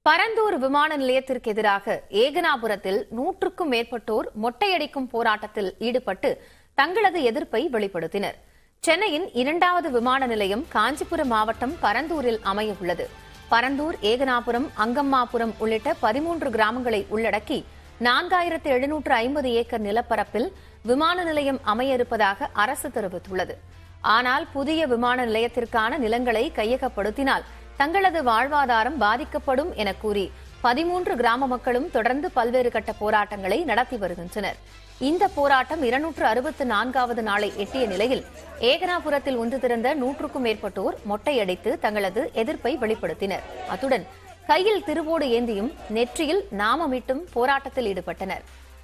பரந்தூர் விமான நிலையத்திற்கு எதிராக ஏகனாபுரத்தில் நூற்றுக்கும் மேற்பட்டோர் மொட்டையடிக்கும் போராட்டத்தில் ஈடுபட்டு தங்களது எதிர்ப்பை வெளிப்படுத்தினர் சென்னையின் இரண்டாவது விமான நிலையம் காஞ்சிபுரம் மாவட்டம் பரந்தூரில் அமைய உள்ளது பரந்தூர் ஏகனாபுரம் அங்கம்மாபுரம் உள்ளிட்ட பதிமூன்று கிராமங்களை உள்ளடக்கி நான்காயிரத்து எழுநூற்று ஐம்பது ஏக்கர் நிலப்பரப்பில் விமான நிலையம் அமைய இருப்பதாக அரசு தெரிவித்துள்ளது ஆனால் புதிய விமான நிலையத்திற்கான நிலங்களை கையகப்படுத்தினால் தங்களது வாழ்வாதாரம் பாதிக்கப்படும் என கூறி பதிமூன்று கிராம மக்களும் தொடர்ந்து பல்வேறு கட்ட போராட்டங்களை நடத்தி வருகின்றனர் இந்த போராட்டம் இருநூற்று அறுபத்து நான்காவது நாளை எட்டிய நிலையில் ஏகனாபுரத்தில் ஒன்று திறந்த நூற்றுக்கும் மேற்பட்டோர் மொட்டையடித்து தங்களது எதிர்ப்பை வெளிப்படுத்தினர் அத்துடன் கையில் திருவோடு ஏந்தியும் நெற்றியில் நாமமிட்டும் போராட்டத்தில் ஈடுபட்டனர்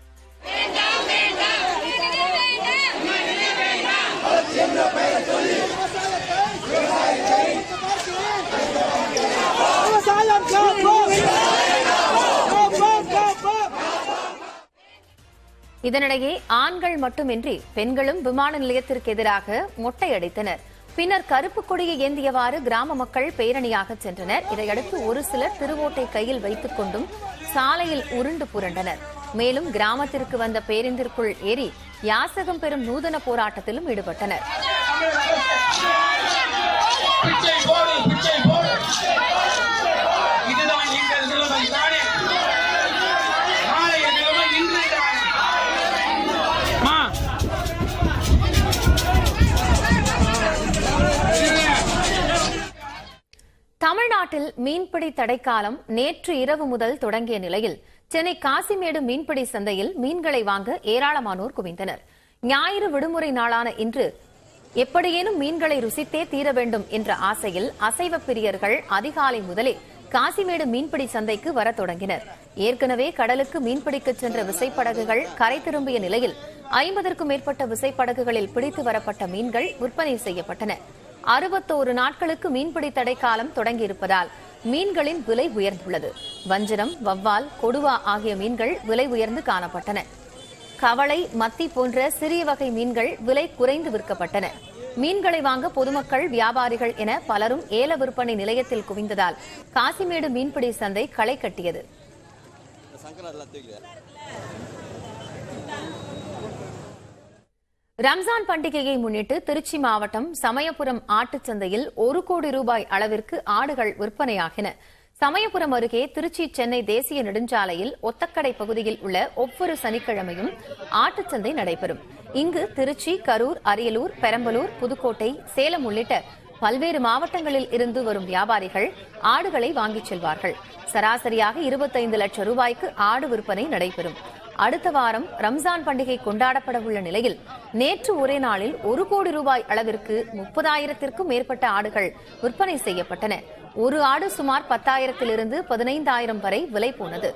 விவசாயம் காப்போம் காப்போம் காப்போம் இதனிடையே ஆண்கள் மட்டுமின்றி பெண்களும் விமான நிலையத்திற்கு எதிராக மொட்டையடித்தனர் பின்னர் கருப்பு கொடியை ஏந்தியவாறு கிராம மக்கள் பேரணியாக சென்றனர் இதையடுத்து ஒரு சிலர் திருவோட்டை கையில் வைத்துக் கொண்டும் சாலையில் உருண்டு புரண்டனர் மேலும் கிராமத்திற்கு வந்த பேருந்திற்குள் ஏறி யாசகம் பெறும் நூதன போராட்டத்திலும் ஈடுபட்டனர் பிச்சை போடு பிச்சை போடு இதுதான் எங்கள் நிலைமை தானே நாளைய நிலைமை இன்று தானே மா தமிழ்நாட்டில் மீன்பிடி தடைக்காலம் நேற்று இரவு முதல் தொடங்கிய நிலையில் சென்னை காசிமேடு மீன்பிடி சந்தையில் மீன்களை வாங்க ஏராளமானோர் குவிந்தனர் ஞாயிறு விடுமுறை நாளான இன்று எப்படியேனும் மீன்களை ருசித்தே தீர வேண்டும் என்ற ஆசையில் அசைவ பிரியர்கள் அதிகாலை முதலே காசிமேடு மீன்பிடி சந்தைக்கு வரத் தொடங்கினர் ஏற்கனவே கடலுக்கு மீன்பிடிக்கச் சென்ற விசைப்படகுகள் கரை திரும்பிய நிலையில் ஐம்பதற்கும் மேற்பட்ட விசைப்படகுகளில் பிடித்து வரப்பட்ட மீன்கள் விற்பனை செய்யப்பட்டன அறுபத்தோரு நாட்களுக்கு மீன்பிடி தடைக்காலம் தொடங்கியிருப்பதால் மீன்களின் விலை உயர்ந்துள்ளது வஞ்சரம் வவ்வால் கொடுவா ஆகிய மீன்கள் விலை உயர்ந்து காணப்பட்டன கவளை மத்தி போன்ற சிறிய வகை மீன்கள் விலை குறைந்து விற்கப்பட்டன மீன்களை வாங்க பொதுமக்கள் வியாபாரிகள் என பலரும் ஏல விற்பனை நிலையத்தில் குவிந்ததால் காசிமேடு மீன்பிடி சந்தை களை கட்டியது ரம்ஜான் பண்டிகையை முன்னிட்டு திருச்சி மாவட்டம் சமயபுரம் ஆட்டுச் சந்தையில் ஒரு கோடி ரூபாய் அளவிற்கு ஆடுகள் விற்பனையாகின சமயபுரம் அருகே திருச்சி சென்னை தேசிய நெடுஞ்சாலையில் ஒத்தக்கடை பகுதியில் உள்ள ஒவ்வொரு சனிக்கிழமையும் ஆட்டுச் சந்தை நடைபெறும் இங்கு திருச்சி கரூர் அரியலூர் பெரம்பலூர் புதுக்கோட்டை சேலம் உள்ளிட்ட பல்வேறு மாவட்டங்களில் இருந்து வரும் வியாபாரிகள் ஆடுகளை வாங்கிச் செல்வார்கள் சராசரியாக இருபத்தைந்து லட்சம் ரூபாய்க்கு ஆடு விற்பனை நடைபெறும் அடுத்த வாரம் ரம்ஜான் பண்டிகை கொண்டாடப்பட உள்ள நிலையில் நேற்று ஒரே நாளில் ஒரு கோடி ரூபாய் அளவிற்கு முப்பதாயிரத்திற்கும் மேற்பட்ட ஆடுகள் விற்பனை செய்யப்பட்டன ஒரு ஆடு சுமார் பத்தாயிரத்திலிருந்து பதினைந்தாயிரம் வரை விலை போனது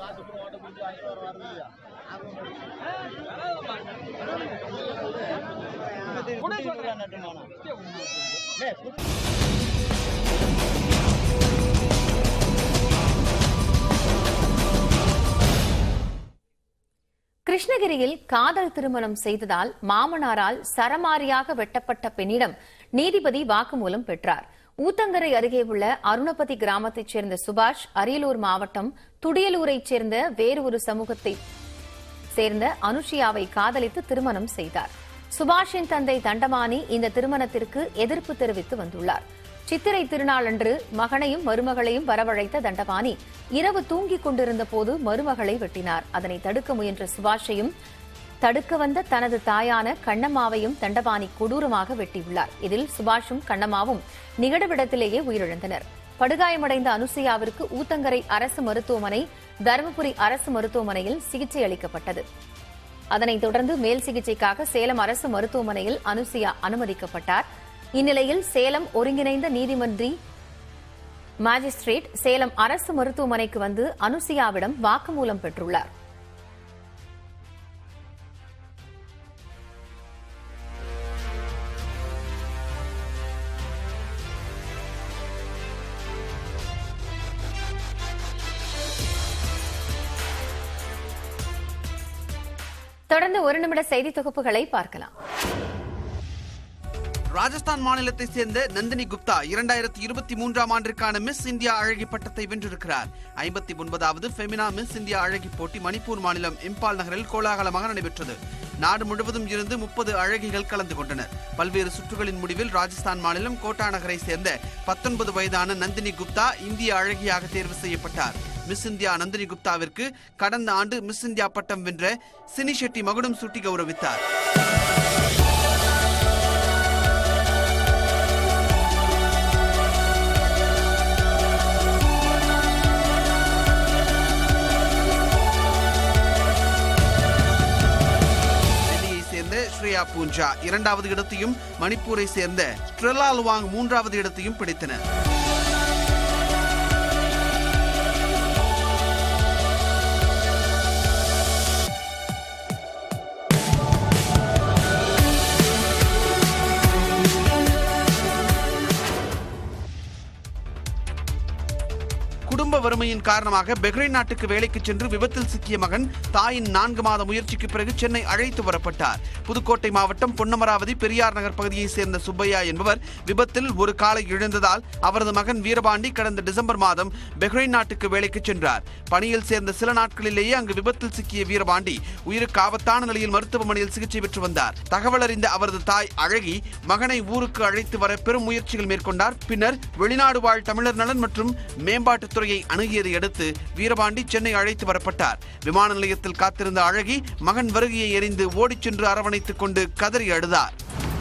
கிருஷ்ணகிரியில் காதல் திருமணம் செய்ததால் மாமனாரால் சரமாரியாக வெட்டப்பட்ட பெண்ணிடம் நீதிபதி வாக்குமூலம் பெற்றார் ஊத்தங்கரை அருகே உள்ள அருணபதி கிராமத்தைச் சேர்ந்த சுபாஷ் அரியலூர் மாவட்டம் துடியலூரைச் சேர்ந்த வேறு ஒரு சமூகத்தை சேர்ந்த அனுஷியாவை காதலித்து திருமணம் செய்தார் சுபாஷின் தந்தை தண்டமானி இந்த திருமணத்திற்கு எதிர்ப்பு தெரிவித்து வந்துள்ளார் சித்திரை திருநாளன்று மகனையும் மருமகளையும் வரவழைத்த தண்டபாணி இரவு தூங்கிக் கொண்டிருந்த போது மருமகளை வெட்டினார் அதனை தடுக்க முயன்ற சுபாஷையும் தடுக்க வந்த தனது தாயான கண்ணம்மாவையும் தண்டபாணி கொடூரமாக வெட்டியுள்ளார் இதில் சுபாஷும் கண்ணம்மாவும் நிகழ்விடத்திலேயே உயிரிழந்தனர் படுகாயமடைந்த அனுசையாவிற்கு ஊத்தங்கரை அரசு மருத்துவமனை தருமபுரி அரசு மருத்துவமனையில் சிகிச்சை அளிக்கப்பட்டது அதனைத் தொடர்ந்து மேல் சிகிச்சைக்காக சேலம் அரசு மருத்துவமனையில் அனுசியா அனுமதிக்கப்பட்டார் இந்நிலையில் சேலம் ஒருங்கிணைந்த நீதிமன்றி மாஜிஸ்ட்ரேட் சேலம் அரசு மருத்துவமனைக்கு வந்து அனுசியாவிடம் வாக்குமூலம் பெற்றுள்ளார் தொடர்ந்து ஒரு நிமிட செய்தி தொகுப்புகளை பார்க்கலாம் ராஜஸ்தான் மாநிலத்தை சேர்ந்த நந்தினி குப்தா இரண்டாயிரத்தி இருபத்தி மூன்றாம் ஆண்டிற்கான மிஸ் இந்தியா அழகி பட்டத்தை வென்றிருக்கிறார் ஐம்பத்தி ஒன்பதாவது ஃபெமினா மிஸ் இந்தியா அழகி போட்டி மணிப்பூர் மாநிலம் இம்பால் நகரில் கோலாகலமாக நடைபெற்றது நாடு முழுவதும் இருந்து முப்பது அழகிகள் கலந்து கொண்டனர் பல்வேறு சுற்றுகளின் முடிவில் ராஜஸ்தான் மாநிலம் கோட்டா நகரை சேர்ந்த பத்தொன்பது வயதான நந்தினி குப்தா இந்திய அழகியாக தேர்வு செய்யப்பட்டார் மிஸ் இந்தியா நந்தினி குப்தாவிற்கு கடந்த ஆண்டு மிஸ் இந்தியா பட்டம் வென்ற சினி ஷெட்டி மகுடம் சூட்டி கௌரவித்தார் டெல்லியை சேர்ந்த ஸ்ரேயா பூஞ்சா இரண்டாவது இடத்தையும் மணிப்பூரை சேர்ந்த ட்ரெலா லுவாங் மூன்றாவது இடத்தையும் பிடித்தனர் குடும்ப வறுமையின் காரணமாக பஹ்ரைன் நாட்டுக்கு வேலைக்கு சென்று விபத்தில் சிக்கிய மகன் தாயின் நான்கு மாத முயற்சிக்கு பிறகு சென்னை அழைத்து வரப்பட்டார் புதுக்கோட்டை மாவட்டம் பொன்னமராவதி பெரியார் நகர் பகுதியைச் சேர்ந்த சுப்பையா என்பவர் விபத்தில் ஒரு காலை இழந்ததால் அவரது மகன் வீரபாண்டி கடந்த டிசம்பர் மாதம் பஹ்ரைன் நாட்டுக்கு வேலைக்கு சென்றார் பணியில் சேர்ந்த சில நாட்களிலேயே அங்கு விபத்தில் சிக்கிய வீரபாண்டி உயிருக்கு ஆபத்தான நிலையில் மருத்துவமனையில் சிகிச்சை பெற்று வந்தார் தகவல் அறிந்த அவரது தாய் அழகி மகனை ஊருக்கு அழைத்து வர பெரும் முயற்சிகள் மேற்கொண்டார் பின்னர் வெளிநாடு வாழ் தமிழர் நலன் மற்றும் மேம்பாட்டுத் துறையை அணுகியதை அடுத்து வீரபாண்டி சென்னை அழைத்து வரப்பட்டார் விமான நிலையத்தில் காத்திருந்த அழகி மகன் வருகையை எறிந்து ஓடிச் சென்று அரவணைத்துக் கொண்டு கதறி அழுதார்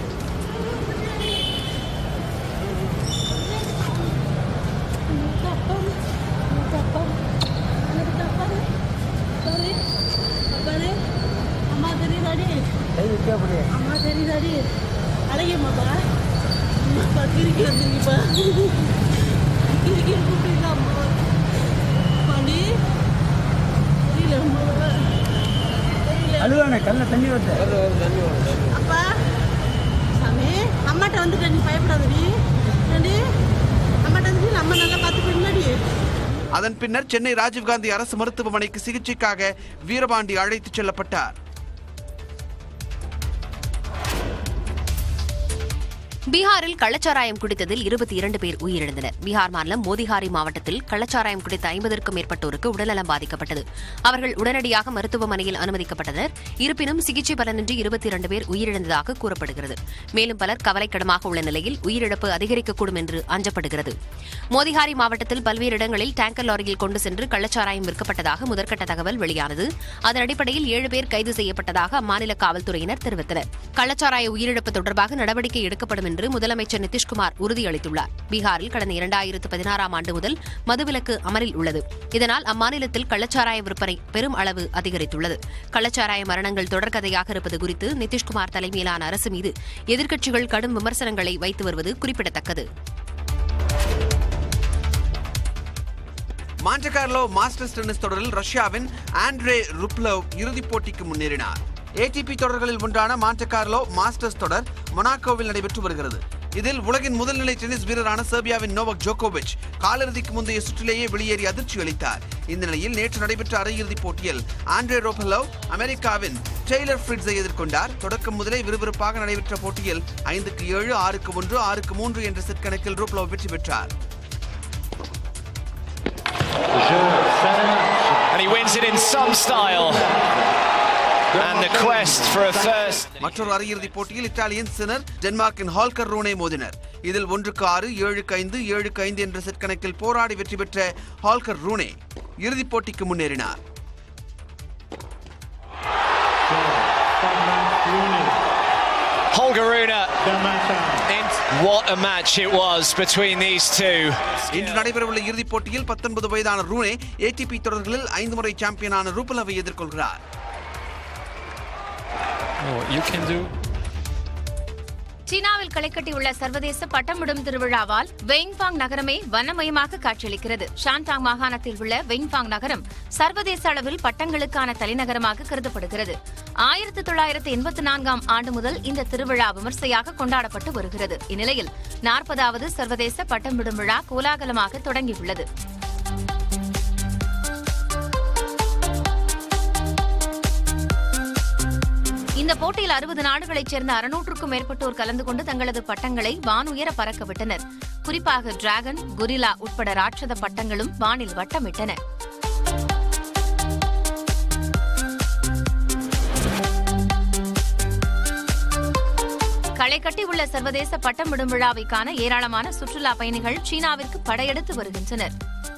அம்மா தெரியுதாடி அம்மா தெரியுதாடி அழகியம்மாப்பா அம்மாப்பா கிறுக்கி வந்துருங்கப்பா கிறுக்கி கூப்பிட்டு அம்மா பாண்டி தெரியல அம்மா அழுவானே கல்ல தண்ணி வருது அப்பா சாமி அம்மாட்ட வந்துட்ட நீ பயப்படாதடி ஏண்டி அம்மாட்ட வந்துட்டு அம்மா நல்லா பார்த்துப்பீங்களாடி அதன் பின்னர் சென்னை ராஜீவ்காந்தி அரசு மருத்துவமனைக்கு சிகிச்சைக்காக வீரபாண்டி அழைத்துச் செல்லப்பட்டார் பீகாரில் கள்ளச்சாராயம் குடித்ததில் இருபத்தி இரண்டு பேர் உயிரிழந்தனர் பீகார் மாநிலம் மோதிஹாரி மாவட்டத்தில் கள்ளச்சாராயம் குடித்த ஐம்பதற்கும் மேற்பட்டோருக்கு உடல்நலம் பாதிக்கப்பட்டது அவர்கள் உடனடியாக மருத்துவமனையில் அனுமதிக்கப்பட்டனர் இருப்பினும் சிகிச்சை பலனின்றி இருபத்தி இரண்டு பேர் உயிரிழந்ததாக கூறப்படுகிறது மேலும் பலர் கவலைக்கிடமாக உள்ள நிலையில் உயிரிழப்பு அதிகரிக்கக்கூடும் என்று அஞ்சப்படுகிறது மோதிஹாரி மாவட்டத்தில் பல்வேறு இடங்களில் டேங்கர் லாரியில் கொண்டு சென்று கள்ளச்சாராயம் விற்கப்பட்டதாக முதற்கட்ட தகவல் வெளியானது அதன் அடிப்படையில் ஏழு பேர் கைது செய்யப்பட்டதாக அம்மாநில காவல்துறையினர் தெரிவித்தனர் கள்ளச்சாராய உயிரிழப்பு தொடர்பாக நடவடிக்கை எடுக்கப்படும் என்று முதலமைச்சர் நிதிஷ்குமார் உறுதியளித்துள்ளார் பீகாரில் கடந்த இரண்டாயிரத்து பதினாறாம் ஆண்டு முதல் மதுவிலக்கு அமலில் உள்ளது இதனால் அம்மாநிலத்தில் கள்ளச்சாராய விற்பனை பெரும் அளவு அதிகரித்துள்ளது கள்ளச்சாராய மரணங்கள் தொடர்கதையாக இருப்பது குறித்து நிதிஷ்குமார் தலைமையிலான அரசு மீது எதிர்க்கட்சிகள் கடும் விமர்சனங்களை வைத்து வருவது குறிப்பிடத்தக்கது மான்டே கார்லோ மாஸ்டர்ஸ் டென்னிஸ் தொடரில் ரஷ்யாவின் ஆண்ட்ரே ருப்லவ் இறுதிப் போட்டிக்கு முன்னேறினார் ஏடிபி தொடர்களில் ஒன்றான மான்டே கார்லோ மாஸ்டர்ஸ் தொடர் மொனாக்கோவில் நடைபெற்று வருகிறது இதில் உலகின் முதல்நிலை டென்னிஸ் வீரரான செர்பியாவின் நோவக் ஜோகோவிச் காலிறுதிக்கு முந்தைய சுற்றிலேயே வெளியேறி அதிர்ச்சி அளித்தார் இந்த நிலையில் நேற்று நடைபெற்ற அரையிறுதிப் போட்டியில் ஆண்ட்ரே ரோபலோவ் அமெரிக்காவின் டெய்லர் ஃபிரிட்ஸை எதிர்கொண்டார் தொடக்கம் முதலே விறுவிறுப்பாக நடைபெற்ற போட்டியில் ஐந்துக்கு ஏழு ஆறுக்கு ஒன்று ஆறுக்கு மூன்று என்ற செட் கணக்கில் ரூப்லோவ் வெற்றி பெற்றார் And he wins it in some style. And the quest for a first. மற்றொரு அரையிறுதிப் போட்டியில் இத்தாலியன் சினர் டென்மார்க்கின் ஹால்கர் ரூனே மோதினர் இதில் ஒன்றுக்கு ஆறு ஏழுக்கு ஐந்து ஏழுக்கு ஐந்து என்ற செட் கணக்கில் போராடி வெற்றி பெற்ற ஹால்கர் ரூனே இறுதிப் போட்டிக்கு முன்னேறினார் Holger Rune. In what a match it was between these two. இன்று நடைபெறவுள்ள இறுதிப் போட்டியில் பத்தொன்பது வயதான ரூனே ஏடிபி தொடர்களில் ஐந்து முறை சாம்பியனான ரூபலவை எதிர்கொள்கிறார் What you can do. சீனாவில் களை கட்டியுள்ள சர்வதேச பட்டம்விடும் திருவிழாவால் வெயிங்பாங் நகரமே வனமயமாக காட்சியளிக்கிறது ஷான்டாங் மாகாணத்தில் உள்ள வெயிங்பாங் நகரம் சர்வதேச அளவில் பட்டங்களுக்கான தலைநகரமாக கருதப்படுகிறது ஆயிரத்தி தொள்ளாயிரத்து எண்பத்தி நான்காம் ஆண்டு முதல் இந்த திருவிழா விமர்சையாக கொண்டாடப்பட்டு வருகிறது இந்நிலையில் நாற்பதாவது சர்வதேச பட்டம் விடும் விழா கோலாகலமாக தொடங்கியுள்ளது இந்த போட்டி போட்டியில் அறுபது நாடுகளைச் சேர்ந்த அறுநூற்றுக்கும் மேற்பட்டோர் கலந்து கொண்டு தங்களது பட்டங்களை வானுயர பறக்க விட்டனர் குறிப்பாக டிராகன் குரிலா உட்பட ராட்சத பட்டங்களும் வானில் வட்டமிட்டன களை கட்டியுள்ள சர்வதேச பட்டம் விடும் விழாவை காண ஏராளமான சுற்றுலா பயணிகள் சீனாவிற்கு படையெடுத்து வருகின்றனர்